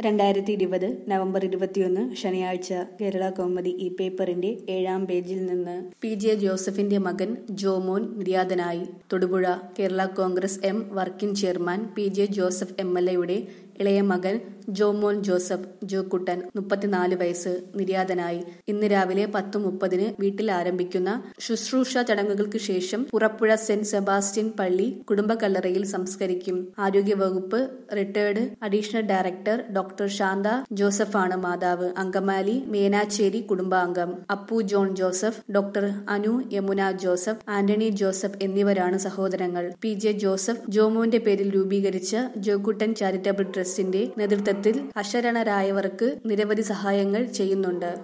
രണ്ടായിരത്തി ഇരുപത് നവംബർ ഇരുപത്തിയൊന്ന് ശനിയാഴ്ച കേരള കൗമുദി ഈ പേപ്പറിന്റെ ഏഴാം പേജിൽ നിന്ന് പി ജെ ജോസഫിന്റെ മകൻ ജോമോൻ നിര്യാതനായി Thodupuzha Kerala Congress M working chairman P J Joseph M L എയുടെ ഇളയ മകൻ ജോമോൻ ജോസഫ് ജോക്കുട്ടൻ മുപ്പത്തിനാല് വയസ്സ് നിര്യാതനായി ഇന്ന് രാവിലെ പത്ത് മുപ്പതിന് വീട്ടിൽ ആരംഭിക്കുന്ന ശുശ്രൂഷ ചടങ്ങുകൾക്ക് ശേഷം പുറപ്പുഴ സെന്റ് സെബാസ്റ്റ്യൻ പള്ളി കുടുംബക്കല്ലറയിൽ സംസ്കരിക്കും ആരോഗ്യവകുപ്പ് retired additional director doctor Shantha ജോസഫാണ് മാതാവ് അങ്കമാലി മേനാച്ചേരി കുടുംബാംഗം Appu John Joseph doctor Anu Yamuna Joseph Antony Joseph എന്നിവരാണ് സഹോദരങ്ങൾ പി ജെ ജോസഫ് ജോമോന്റെ പേരിൽ രൂപീകരിച്ച ജോക്കുട്ടൻ ചാരിറ്റബിൾ ട്രസ്റ്റിന്റെ നേതൃത്വത്തിൽ അശരണരായവർക്ക് നിരവധി സഹായങ്ങൾ ചെയ്യുന്നുണ്ട്